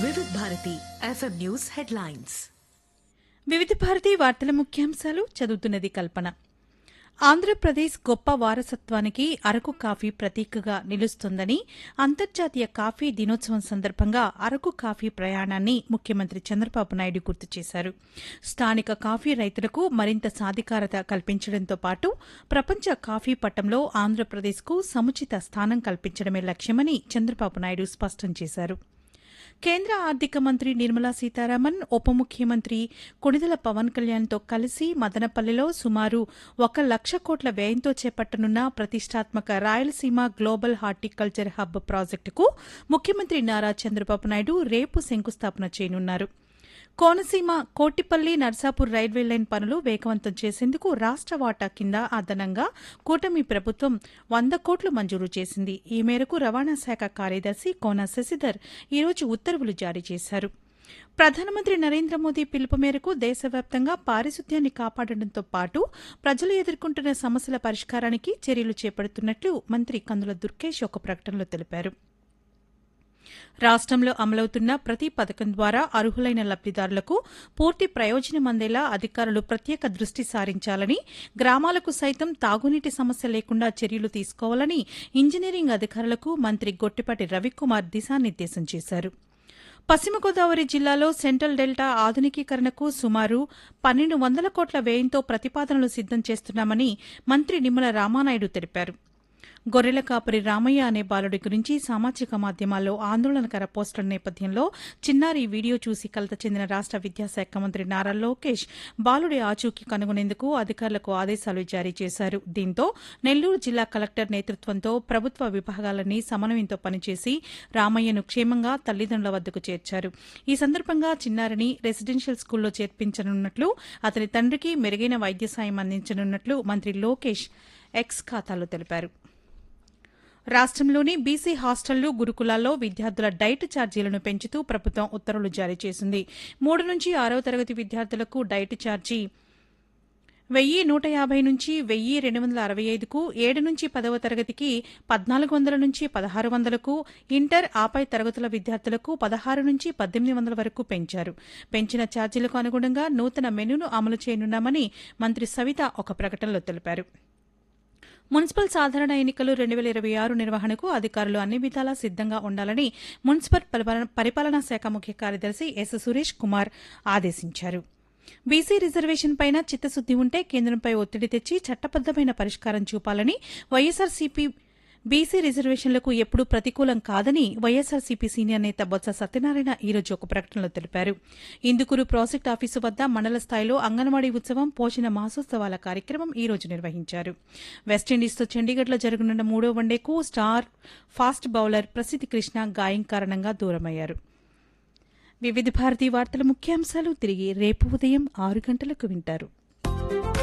వివిధ Bharati FM news headlines వివిధ భారతి వార్తల ముఖ్యాంశాలు చదువుతున్నది కల్పన ఆంధ్రప్రదేశ్ గొప్ప వారసత్వానికి అరకు కాఫీ ప్రతీకగా నిలుస్తోందని అంతర్జాతీయ కాఫీ దినోత్సవం సందర్భంగా అరకు కాఫీ ప్రయాణాన్ని ముఖ్యమంత్రి చంద్రబాబు నాయుడు గుర్తు చేశారు స్థానిక కాఫీ రైతులకు మరింత సాధికారత కల్పించడంతో పాటు ప్రపంచ కాఫీ పట్టంలో ఆంధ్రప్రదేశ్కు సముచిత స్థానం కల్పించడమే లక్ష్యమని చంద్రబాబు నాయుడు స్పష్టం చేశారు కేంద్ర ఆర్థిక మంత్రి నిర్మలా సీతారామన్ ఉప ముఖ్యమంత్రి కొణిదెల పవన్ కళ్యాణ్తో కలిసి మదనపల్లిలో సుమారు ఒక లక్ష కోట్ల వ్యయంతో చేపట్టనున్న ప్రతిష్టాత్మక రాయలసీమ గ్లోబల్ హార్టికల్చర్ హబ్ ప్రాజెక్టుకు ముఖ్యమంత్రి నారా చంద్రబాబు నాయుడు రేపు శంకుస్థాపన చేయనున్నారు కోనసీమ కోటిపల్లి నర్సాపూర్ రైల్వే లైన్ పనులు వేగవంతం చేసేందుకు రాష్ట వాటా కింద అదనంగా కూటమి ప్రభుత్వం వంద కోట్లు మంజూరు చేసింది ఈ మేరకు రవాణా శాఖ కార్యదర్శి కోన శశిధర్ ఈరోజు ఉత్తర్వులు జారీ చేశారు ప్రధానమంత్రి నరేంద్ర మోదీ పిలుపు మేరకు దేశవ్యాప్తంగా పారిశుద్ధ్యాన్ని కాపాడడంతో పాటు ప్రజలు ఎదుర్కొంటున్న సమస్యల పరిష్కారానికి చర్యలు చేపడుతున్నట్లు మంత్రి కందుల దుర్గేష్ ఒక ప్రకటనలో తెలిపారు రాష్టంలో అమలవుతున్న ప్రతి పథకం ద్వారా అర్హులైన లబ్దిదారులకు పూర్తి ప్రయోజనం అందేలా అధికారులు ప్రత్యేక దృష్టి సారించాలని గ్రామాలకు సైతం తాగునీటి సమస్య లేకుండా చర్యలు తీసుకోవాలని ఇంజనీరింగ్ అధికారులకు మంత్రి గొట్టిపాటి రవికుమార్ దిశానిర్దేశం చేశారు పశ్చిమ గోదావరి జిల్లాలో సెంట్రల్ డెల్టా ఆధునికీకరణకు సుమారు పన్నెండు వందల కోట్ల వ్యయంతో ప్రతిపాదనలు సిద్దం చేస్తున్నామని మంత్రి నిమ్మల రామానాయుడు తెలిపారు గొర్రెల కాపరి రామయ్య అనే బాలుడి గురించి సామాజిక మాధ్యమాల్లో ఆందోళనకర పోస్టుల నేపథ్యంలో చిన్నారి వీడియో చూసి కలత చెందిన రాష్ట విద్యాశాఖ మంత్రి నారా లోకేష్ బాలుడి ఆచూకీ కనుగొనేందుకు అధికారులకు ఆదేశాలు జారీ చేశారు దీంతో నెల్లూరు జిల్లా కలెక్టర్ నేతృత్వంతో ప్రభుత్వ విభాగాలన్నీ సమన్వయంతో పనిచేసి రామయ్యను క్షేమంగా తల్లిదండ్రుల వద్దకు చేర్చారు ఈ సందర్భంగా చిన్నారిని రెసిడెన్షియల్ స్కూల్లో చేర్పించనున్నట్లు అతని తండ్రికి మెరుగైన వైద్య సాయం అందించనున్నట్లు మంత్రి లోకేష్ ఎక్స్ ఖాతాలో తెలిపారు రాష్ట్రంలోని బీసీ హాస్టళ్లు గురుకులాల్లో విద్యార్థుల డైట్ ఛార్జీలను పెంచుతూ ప్రభుత్వం ఉత్తర్వులు జారీ చేసింది మూడు నుంచి ఆరవ తరగతి విద్యార్థులకు డైట్ ఛార్జీ వెయ్యి నూట యాభై నుంచి వెయ్యి రెండు వందల అరవై ఐదుకు ఏడు నుంచి పదవ తరగతికి పద్నాలుగు వందల నుంచి పదహారు వందలకు ఇంటర్ ఆపై తరగతుల విద్యార్థులకు పదహారు నుంచి పద్దెనిమిది వందల వరకు పెంచారు పెంచిన ఛార్జీలకు అనుగుణంగా నూతన మెనూను అమలు చేయనున్నామని మంత్రి సవిత ఒక ప్రకటనలో తెలిపారు మున్సిపల్ సాధారణ ఎన్నికలు రెండు వేల ఇరవై ఆరు నిర్వహణకు అధికారులు అన్ని విధాలా సిద్దంగా ఉండాలని మున్సిపల్ పరిపాలనా శాఖ ముఖ్య కార్యదర్శి ఎస్ సురేష్ కుమార్ ఆదేశించారు బీసీ రిజర్వేషన్ పైన చిత్తశుద్ది ఉంటే కేంద్రంపై ఒత్తిడి తెచ్చి చట్టబద్దమైన పరిష్కారం చూపాలని వైఎస్సార్సీపీ బీసీ రిజర్వేషన్లకు ఎప్పుడూ ప్రతికూలం కాదని వైఎస్సార్సీపీ సీనియర్ నేత బొత్స సత్యనారాయణ ఈరోజు ఒక ప్రకటనలో తెలిపారు ఇందుకూరు ప్రాజెక్టు ఆఫీసు వద్ద మండల స్థాయిలో అంగన్వాడీ ఉత్సవం పోషణ మాసోత్సవాల కార్యక్రమం ఈ రోజు నిర్వహించారు వెస్టిండీస్తో చండీగఢ్లో జరగనున్న మూడో వన్డేకు స్టార్ ఫాస్ట్ బౌలర్ ప్రసిద్ధి కృష్ణ గాయం కారణంగా దూరమయ్యారు వివిధ భారతీ వార్తల ముఖ్యాంశాలు తిరిగి రేపు ఉదయం ఆరు గంటలకు వింటారు